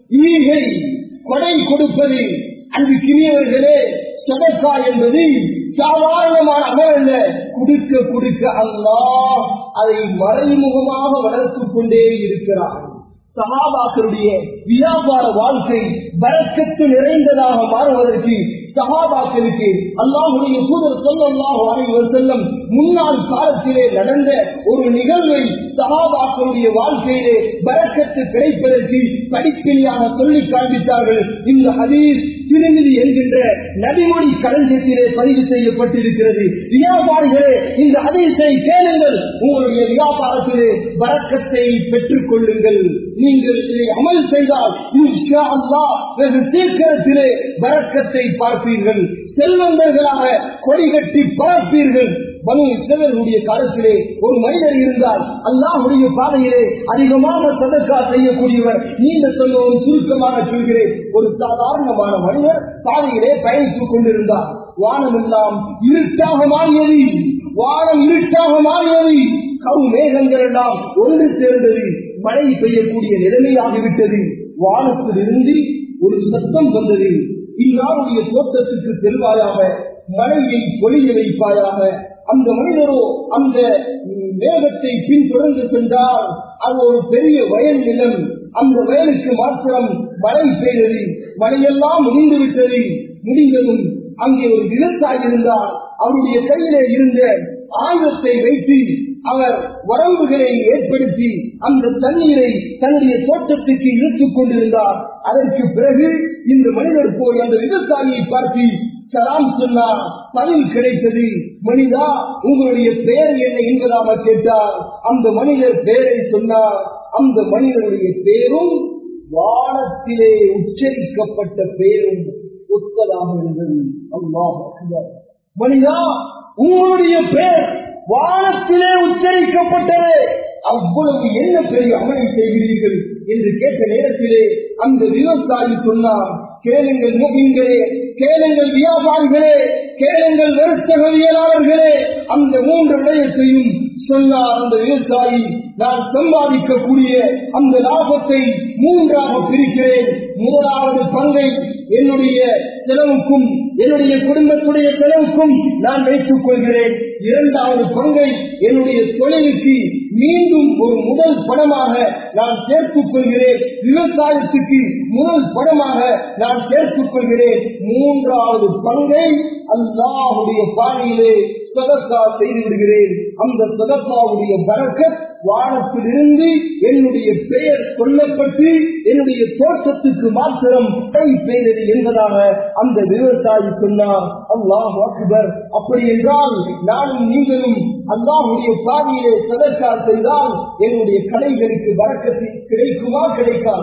ஈகை கொடை கொடுப்பது அங்கு கிரியவர்களே சதக்கா என்பது சாதாரணமான அமல் அல்ல குடுக்க குடுக்க அல்லாஹ் அதை மறைமுகமாக வளர்த்துக் கொண்டே இருக்கிறார் சகாபாக்களுடைய வியாபார வாழ்க்கை வரக்கத்து நிறைந்ததாக மாறுவதற்கு சகாபாக்களுக்கு அல்லாஹுடைய தூதர் சொல்லல்லாஹு அனைவர் செல்லம் முன்னாள் காலத்திலே நடந்த ஒரு நிகழ்வை சகாபாக்களுடைய வாழ்க்கையிலே வரக்கத்து கிடைப்பதற்கு படிப்பினையாக சொல்லி காண்பித்தார்கள் இந்த ஹதீஸ் திருமிதி என்கின்ற நபிமொழி களஞ்சியத்திலே பதிவு செய்யப்பட்டிருக்கிறது வியாபாரிகளே இந்த ஹதீஸை கேளுங்கள் உங்களுடைய வியாபாரத்திலே வரக்கத்தை பெற்றுக் கொள்ளுங்கள் நீங்கள் இதை அமல் செய்தால் இன்ஷா அல்லாஹ் வெகு சீக்கிரத்திலே வரக்கத்தை பார்ப்பீர்கள் செல்வந்தர்களாக கொடி கட்டி பார்ப்பீர்கள் பனு இஸ்ரவேலுடைய காலத்திலே ஒரு மனிதர் இருந்தால் அல்லாஹுடைய பாதையிலே அதிகமாக சதக்கா செய்யக்கூடியவர் நீண்ட சொல்லவும் சுருக்கமாக சொல்கிறேன் ஒரு சாதாரணமான மனிதர் பாதையிலே பயணித்துக் கொண்டிருந்தார் வானம் எல்லாம் இருட்டாக மாறியது வானம் இருட்டாக மாறியது கவு மேகங்கள் எல்லாம் ஒன்று சேர்ந்தது மழை பெய்யக்கூடிய நிலைமையாகிவிட்டது வானத்திலிருந்து ஒரு சத்தம் வந்தது இந்நாளுடைய தோட்டத்துக்கு செல்வாயாக மழையை பொழிய வைப்பாயாக அந்த மனிதரோ அந்த மேகத்தை பின்தொடர்ந்து சென்றால் அது ஒரு பெரிய வயல் நிலம் அந்த வயலுக்கு மாத்திரம் மழை பெய்தது மழையெல்லாம் முடிந்து விட்டது முடிந்ததும் அங்கே ஒரு விவசாயி இருந்தார் அவருடைய கையிலே இருந்த ஆயுதத்தை வைத்து அவர் வரம்புகளை ஏற்படுத்தி அந்த தண்ணீரை தன்னுடைய தோட்டத்துக்கு இழுத்துக் கொண்டிருந்தார் அதற்கு பிறகு இந்த மனிதர் போய் அந்த விவசாயியை பார்த்து சலாம் சொன்னார் பதில் கிடைத்தது மனிதா உங்களுடைய பெயர் என்ன என்பதாக கேட்டார் அந்த மனிதர் பெயரை சொன்னார் அந்த மனிதனுடைய பெயரும் வானத்திலே உச்சரிக்கப்பட்ட பெயரும் ஒத்ததாக இருந்தது அல்லாஹ் அக்பர். மனிதா உங்களுடைய பெயர் வானத்திலே உச்சரிக்கப்பட்டது அவ்வளவு என்ன பெரிய அமலை செய்கிறீர்கள் என்று கேட்ட நேரத்திலே அந்த விவசாயி சொன்னார் கேளுங்கள் மூவிங்களே கேளுங்கள் வியாபாரிகளே கேளுங்கள் வர்த்தகவியலாளர்களே அந்த மூன்று விடயத்தையும் சொன்னார் அந்த விவசாயி நான் சம்பாதிக்கக்கூடிய அந்த லாபத்தை மூன்றாக பிரிக்கிறேன் முதலாவது பங்கை என்னுடைய செலவுக்கும் என்னுடைய குடும்பத்துடைய செலவுக்கும் நான் வைத்துக் கொள்கிறேன் இரண்டாவது பங்கை என்னுடைய தொழிலுக்கு மீண்டும் ஒரு முதல் படமாக நான் சேர்த்துக் கொள்கிறேன் விவசாயத்துக்கு முதல் படமாக நான் சேர்த்துக் கொள்கிறேன் மூன்றாவது பங்கை அல்லாஹுடைய பாணியிலே சதக்கா செய்து விடுகிறேன் அந்த சதக்காவுடைய பறக்கத் வானத்திலிருந்து என்னுடைய பெயர் சொல்லப்பட்டு என்னுடைய தோட்டத்துக்கு மாத்திரம் கை பெய்தது என்பதாக அந்த விவசாயி சொன்னார் அல்லாஹ் அக்பர் அப்படி என்றால் நானும் நீங்களும் அல்லாஹுடைய பாதையிலே சதக்கா செய்தால் என்னுடைய கடைகளுக்கு வரக்கத்தில் கிடைக்குமா கிடைக்காதா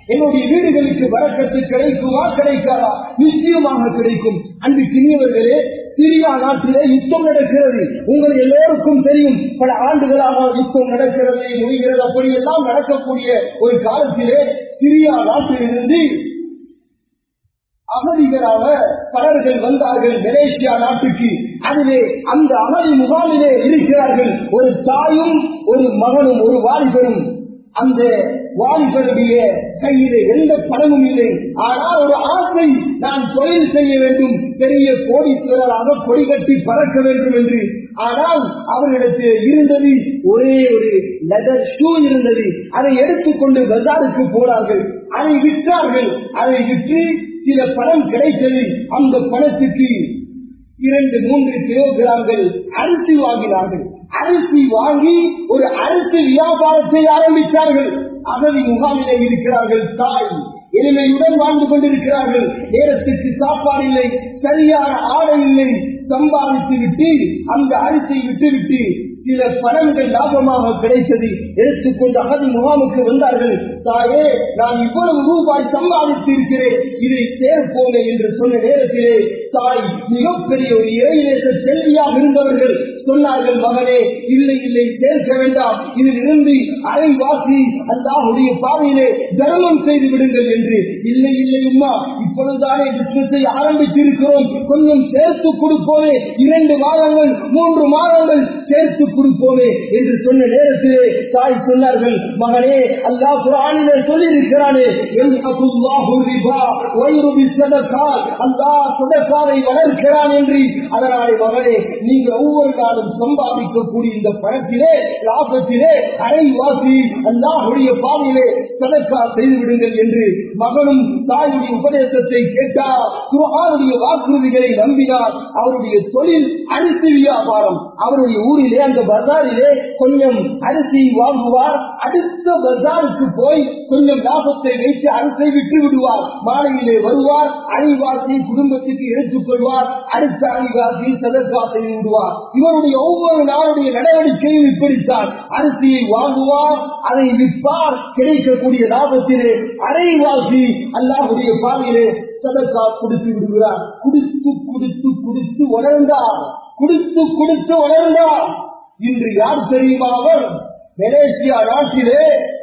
என்னுடைய வீடுகளுக்கு வரக்கத்து கிடைக்குமா கிடைக்காதா நிச்சயமாக கிடைக்கும் அன்பு கிணியவர்களே சிரியா நாட்டிலே யுத்தம் நடக்கிறது உங்கள் எல்லோருக்கும் தெரியும் பல ஆண்டுகளாக யுத்தம் நடக்கிறது முடிகிறது அப்படியெல்லாம் நடக்கக்கூடிய ஒரு காலத்திலே சிரியா நாட்டிலிருந்து அகதிகளாக பலர்கள் வந்தார்கள் மலேசியா நாட்டுக்கு அதிலே அந்த அகதி முகாமிலே இருக்கிறார்கள் ஒரு தாயும் ஒரு மகனும் ஒரு வாலிபரும் அந்த வாலிபருடைய கையிலே எந்த பணமும் இல்லை ஆனால் ஒரு ஆசை நான் தொழில் செய்ய வேண்டும் பெரிய கோடீஸ்வரராக கொடி கட்டி பறக்க வேண்டும் என்று ஆனால் அவர்களிடத்தில் இருந்தது ஒரே ஒரு லெதர் ஷூ இருந்தது அதை எடுத்துக்கொண்டு பஜாருக்கு போனார்கள் அதை விற்றார்கள் அதை விற்று சில பணம் கிடைத்தது அந்த பணத்துக்கு இரண்டு மூன்று கிலோகிராம்கள் அரிசி வாங்கினார்கள் அரிசி வாங்கி ஒரு அரிசி வியாபாரத்தை ஆரம்பித்தார்கள் அகதி முகாமிலே இருக்கிறார்கள் தாய் எளிமையுடன் வாழ்ந்து கொண்டிருக்கிறார்கள் நேரத்துக்கு சாப்பாடு இல்லை சரியான ஆடை இல்லை சம்பாதித்து விட்டு அந்த அரிசியை விட்டுவிட்டு சில பணங்கள் லாபமாக கிடைத்தது எடுத்துக்கொண்டு அகதி முகாமுக்கு வந்தார்கள் தாயே நான் இவ்வளவு ரூபாய் சம்பாதித்து இருக்கிறேன் இதை சேர்ப்போமே என்று சொன்ன நேரத்திலே தாய் மிகப்பெரிய ஒரு இறையிலேச செல்வியாக இருந்தவர்கள் சொன்னார்கள் மகனே இல்லை இல்லை சேர்க்க வேண்டாம் இதில் இருந்து அரைவாசி அல்லாஹுடைய பாதையிலே தர்மம் செய்து விடுங்கள் என்று இல்லை இல்லை உமா இப்பொழுதுதானே பிசினஸை ஆரம்பித்திருக்கிறோம் கொஞ்சம் சேர்த்து கொடுப்போமே இரண்டு மாதங்கள் மூன்று மாதங்கள் சேர்த்து கொடுப்போமே என்று சொன்ன நேரத்திலே தாய் சொன்னார்கள் மகனே அல்லாஹ் குரானிலே சொல்லி இருக்கிறானே அல்லாஹ் சதக்காவை வளர்க்கிறான் என்று அதனாலே மகனே நீங்க ஒவ்வொரு நாளும் சம்பாதிக்கக்கூடிய இந்த பணத்திலே லாபத்திலே அரைவாசி அல்லாஹுடைய பாதையிலே சதக்கா செய்து விடுங்கள் என்று மகனும் தாயுடைய உபதேசத்தை கேட்டார் குரானுடைய வாக்குறுதிகளை நம்பினார் அவருடைய தொழில் அரிசி வியாபாரம் அவருடைய ஊரிலே அந்த பஜாரிலே கொஞ்சம் அரிசி வாங்குவார் அடுத்த பஜாருக்கு போய் கொஞ்சம் லாபத்தை வைத்து அரிசை விட்டு விடுவார் மாலையிலே வருவார் அரைவாசி குடும்பத்துக்கு எடுத்துக் கொள்வார் அடுத்த அரைவாசி சதக்கா செய்து விடுவார் இவருடைய ஒவ்வொரு நாளுடைய நடவடிக்கையும் இப்படித்தான் அரிசியை வாங்குவார் அதை விற்பார் கிடைக்கக்கூடிய லாபத்திலே அரைவாசி அல்லாஹுடைய பாதையிலே சதக்கா கொடுத்து விடுகிறார் குடித்து குடித்து குடித்து வளர்ந்தார் குடித்து குடித்து வளர்ந்தார் இன்று யார் தெரியுமா அவர் மலேசியா நாட்டிலே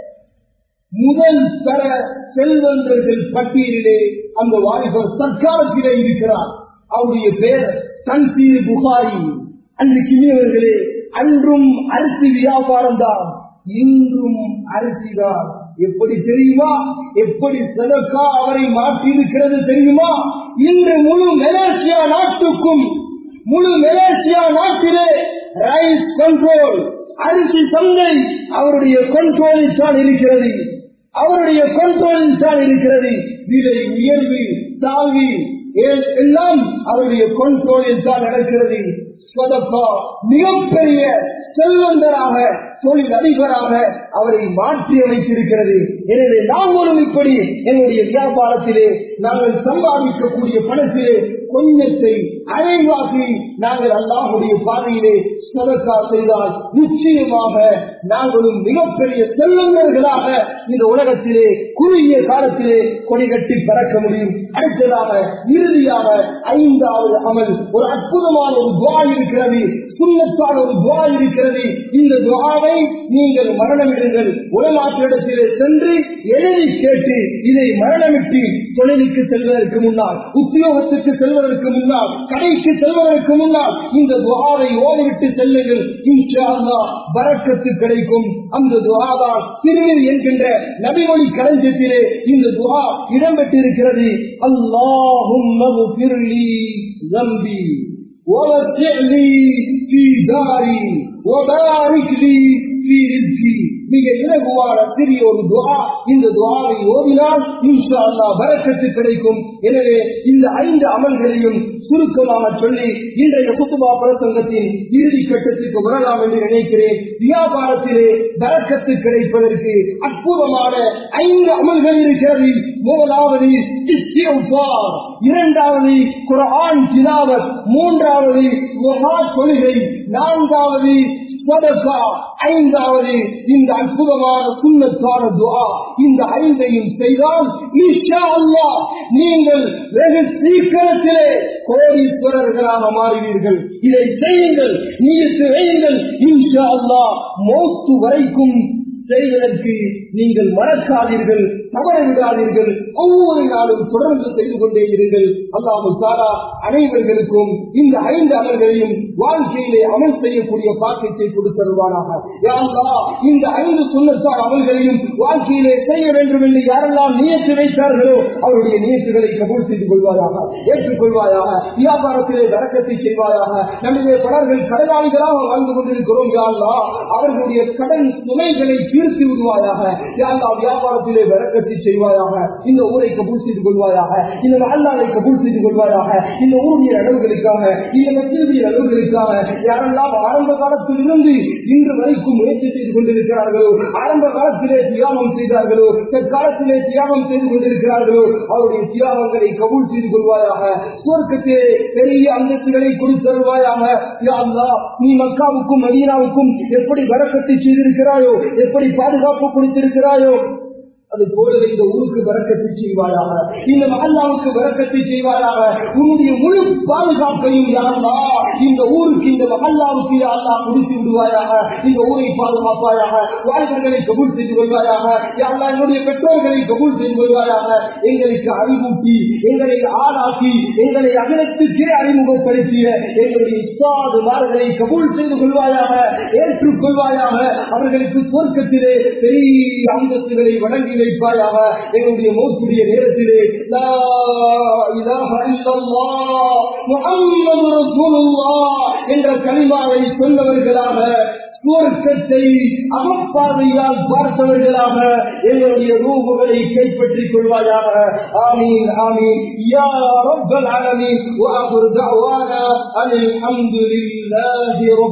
முதல் தர செல்வந்தர்கள் பட்டியலிலே அந்த வாலிபர் சர்க்காரத்திலே இருக்கிறார் அவருடைய பெயர் தன்சீர் புகாரி அன்று கிணியவர்களே அன்றும் அரிசி வியாபாரம் தான் இன்றும் அரிசிதான் எப்படி தெரியுமா எப்படி சதக்கா அவரை மாற்றி இருக்கிறது தெரியுமா இன்று முழு மலேசியா நாட்டுக்கும் முழு மலேசியா நாட்டிலே ரைஸ் கண்ட்ரோல் அரிசி சந்தை அவருடைய கண்ட்ரோலில் தான் இருக்கிறது அவருடைய கண்ட்ரோலில் தான் இருக்கிறது விலை உயர்வு தாழ்வு எல்லாம் அவருடைய கண்ட்ரோலில் தான் நடக்கிறது சதக்கா மிகப்பெரிய செல்வந்தராக தொழில் அதிபராக அவரை மாற்றி அமைத்திருக்கிறது எனவே நாங்களும் இப்படி எங்களுடைய வியாபாரத்திலே நாங்கள் சம்பாதிக்கக்கூடிய பணத்திலே கொஞ்சத்தை அரைவாசி நாங்கள் அல்லாஹுடைய பாதையிலே சதக்கா செய்தால் நிச்சயமாக நாங்களும் மிகப்பெரிய செல்வந்தர்களாக இந்த உலகத்திலே குறுகிய காலத்திலே கொடி கட்டி பறக்க முடியும் அடுத்ததாக இறுதியாக ஐந்தாவது அமல் ஒரு அற்புதமான ஒரு துவா இருக்கிறது சுண்ணத்தான ஒரு துவா இருக்கிறது இந்த துவாவை நீங்கள் மரணமிடுங்கள் உலகாற்றிடத்திலே சென்று எழுதி கேட்டு இதை மரணமிட்டு தொழிலுக்கு செல்வதற்கு முன்னால் உத்தியோகத்துக்கு செல்வதற்கு முன்னால் கடைக்கு செல்வதற்கு முன்னால் இந்த துவாவை ஓதிவிட்டு செல்லுங்கள் இன்ஷா அல்லாஹ் பரக்கத்து கிடைக்கும் அந்த துவாதான் திருவில் என்கின்ற நபிமொழி களஞ்சியத்திலே இந்த துவா இடம்பெற்றிருக்கிறது அல்லாஹும் நம்பி ووسع لي في داري وبارك لي في رزقي மிக இலகுவான சிறிய ஒரு துவா இந்த துவாவை ஓதினால் இன்ஷா அல்லா பரக்கத்து கிடைக்கும் எனவே இந்த ஐந்து அமல்களையும் சுருக்கமாக சொல்லி இன்றைய குத்துபா பிரசங்கத்தின் இறுதி கட்டத்திற்கு வரலாம் என்று நினைக்கிறேன் வியாபாரத்திலே பரக்கத்து கிடைப்பதற்கு அற்புதமான ஐந்து அமல்கள் இருக்கிறது முதலாவது இஸ்திக்பார், இரண்டாவது குர்ஆன் திலாவத் மூன்றாவது முஹா தொழுகை நான்காவது சதகா ஐந்தாவது இந்த அற்புதமான சுண்ணத்தான துஆ இந்த ஐந்தையும் செய்தால் இன்ஷா அல்லாஹ் நீங்கள் வெகு சீக்கிரத்திலே கோடீஸ்வரர்களாக மாறுவீர்கள் இதை செய்யுங்கள் நீட்டு வையுங்கள் இன்ஷா அல்லாஹ் மௌத்து வரைக்கும் செய்வதற்கு நீங்கள் மறக்காதீர்கள் தவற விடாதீர்கள் ஒவ்வொரு நாளும் தொடர்ந்து செய்து கொண்டே இருங்கள் அல்லாஹு தாரா அனைவர்களுக்கும் இந்த ஐந்து அமல்களையும் வாழ்க்கையிலே அமல் செய்யக்கூடிய பாக்கியத்தை கொடுத்தருவானாக யா அல்லாஹ், இந்த ஐந்து சுண்ணத்தார் அமல்களையும் வாழ்க்கையிலே செய்ய வேண்டும் என்று யாரெல்லாம் நியத்து வைத்தார்களோ அவருடைய நியத்துகளை கபூல் செய்து கொள்வாயாக ஏற்றுக்கொள்வாயாக வியாபாரத்திலே வரக்கத்தை செய்வாயாக நம்முடைய பலர்கள் கடனாளிகளாக வாழ்ந்து கொண்டிருக்கிறோம் யா அல்லாஹ், அவர்களுடைய கடன் சுமைகளை தீர்த்து விடுவாயாக யா அல்லாஹ், வியாபாரத்திலே வரக்கத்தை செய்வாயாக இந்த ஊரை கபூல் செய்து கொள்வாயாக இந்த மல்லாவை கபூல் செய்து கொள்வாயாக இந்த ஊழிய அளவுகளுக்காக இந்த மத்திய அளவுகளுக்காக யாரெல்லாம் ஆரம்ப காலத்தில் இருந்து இன்று வரைக்கும் முயற்சி செய்து கொண்டிருக்கிறார்களோ ஆரம்ப காலத்திலே தியாகம் செய்தார்களோ தற்காலத்திலே தியாகம் செய்து கொண்டிருக்கிறார்களோ அவருடைய தியாகங்களை கபூல் செய்து கொள்வாயாக சுவர்க்கத்திலே பெரிய அந்தஸ்துகளை கொடுத்தருவாயாக யா அல்லாஹ், நீ மக்காவுக்கும் மதீனாவுக்கும் எப்படி வரக்கத்தை செய்திருக்கிறாயோ எப்படி பாதுகாப்பு கொடுத்திருக்கிறாயோ அது போலவே இந்த ஊருக்கு வரக்கத்தை செய்வாயாக இந்த மகல்லாவுக்கு வரக்கத்தை செய்வாயாக உன்னுடைய முழு பாதுகாப்பையும் யாரா இந்த ஊருக்கு இந்த மகல்லாவுக்கு யாரா முடித்து விடுவாயாக இந்த ஊரை பாதுகாப்பாயாக வாழ்வர்களை கபூல் செய்து கொள்வாயாக யாரா என்னுடைய பெற்றோர்களை கபூல் செய்து கொள்வாயாக எங்களுக்கு அறிவூட்டி எங்களை ஆளாக்கி எங்களை அகலத்துக்கே அறிமுகப்படுத்திய எங்களுடைய இஸ்லாதுமார்களை கபூல் செய்து கொள்வாயாக ஏற்றுக்கொள்வாயாக அவர்களுக்கு சொர்க்கத்திலே பெரிய அந்தஸ்துகளை வழங்கி வைப்பாயாக எங்களுடைய மௌத்துடைய நேரத்திலே லா இலாஹ இல்லல்லாஹ் முஹம்மது ரசூலுல்லாஹ் என்ற கலிமாவை சொன்னவர்களாக சுவர்க்கத்தை அகப்பாதையால் பார்த்தவர்களாக எங்களுடைய ரூபுகளை கைப்பற்றிக் கொள்வாயாக ஆமீன் ஆமீன் யா ரப்பல் ஆலமீன் وآخر دعوانا أن الحمد لله رب